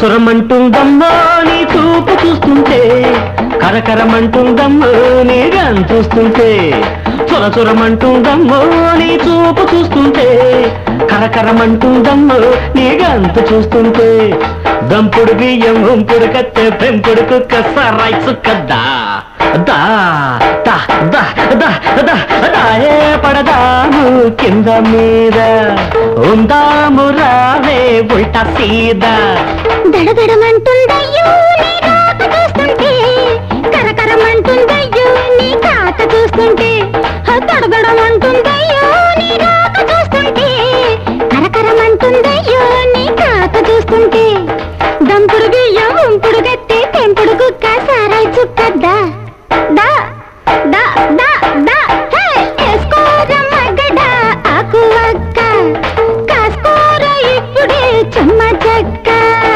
చురచురమంటుందమ్మో నీ చూపు చూస్తుంటే కరకరమంటుందమ్మో నీ గన్ చూస్తుంటే చురచురమంటుందమ్మో నీ చూపు చూస్తుంటే కరకరమంటుందమ్మో నీ గంతు చూస్తుంటే దంపుడు బియ్యం ఉంపుడు కత్తె పెంపుడు కుక్క సరాయి చుక్కద్దా దా దా దా దా దా దాయే పడదాము కింద మీద ఉందాము రావే ఉల్టా సీదా దడదడమంటుందయ్యో నీ రాక చూస్తుంటే కరకరమంటుందయ్యో నీ కాక చూస్తుంటే హ, దడదడమంటుందయ్యో నీ రాక చూస్తుంటే కరకరమంటుందయ్యో నీ కాక చూస్తుంటే దంపుడు బియ్యం ఉంపుడు గట్టి పెంపుడు కుక్క సారాయి చుక్కద్దా దా దా దా దా హే ఎస్కోరమ్మ గడ్డ ఆకు వక్క కాస్కోర ఇప్పుడే చెమ్మ చెక్క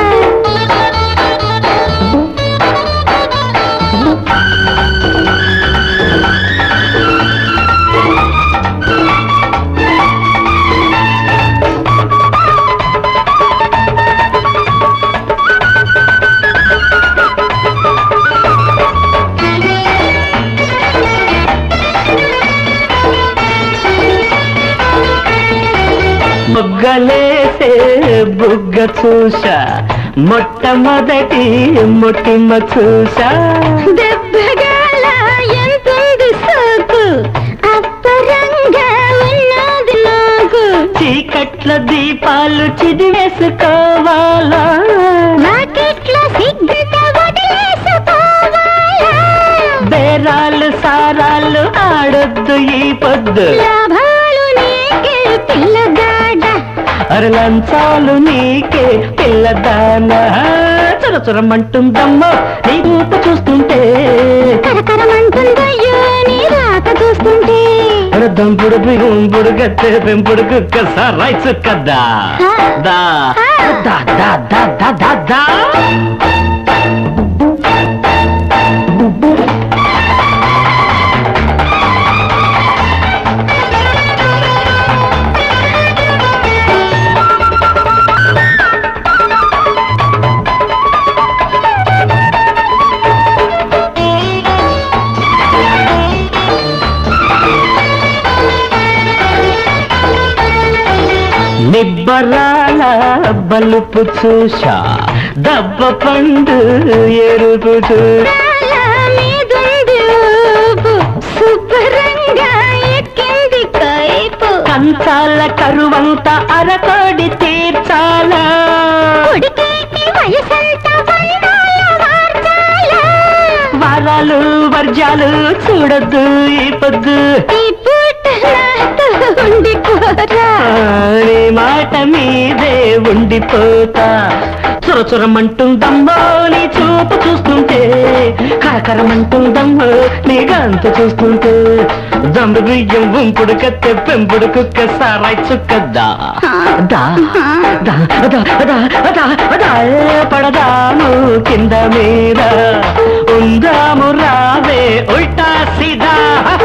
బుగ్గలేసే బుగ్గ చూసా మొట్టమొదటి మొట్టిమ చూసా దెబ్బగాల ఎంతుంది సోకు అప్పరంగా ఉన్నది నాకు చీకట్ల దీపాలు చిదివేసుకోవాలా రాకెట్ల సిగ్గుత వదిలేసుకోవాలా బేరాలు సారాలు ఆడొద్దు ఈ పొద్దు లాభాలు నీకే పిల్లగాడ అరే లంచాలు నీకే పిల్లదానా చురచురమంటుందమ్మో నీ రూపు చూస్తుంటే కరకరమంటుందయ్యో నీ రాక చూస్తుంటే అరే దంపుడు బిగుంపుడు గత్తె పెంపుడు కుక్క సరాయి చుక్కద్దా దా దా దా దా దా దా దా నిబ్బరాల బలుపు చూసా దబ్బ పండు ఎరుపు చూసా చాలా మీదుంది ఊపు, శుభ్రంగా ఎక్కింది కైపు కంచాల కరువంత అరకోడి తీర్చాలా ఉడికేటి వయసంతా బంధాల వార్చాలా. వారాలు వర్జాలు చూడొద్దు ఈ పొద్దు ఈ పూట నాతో ఉండిపోరా. నీ మాట మీదే ఉండిపోతా చురచురమంటుందమ్మో నీ చూపు చూస్తుంటే కరకరమంటుందమ్మో నీ గంతు చూస్తుంటే జంబు బియ్యం ఉంపుడు కత్తె పెంపుడు కుక్క సారాయి చుక్కద్దా దా దా దా దా దా దా ఏ పడదాము కింద మీద ఉందాము రావే ఉల్టా సీదా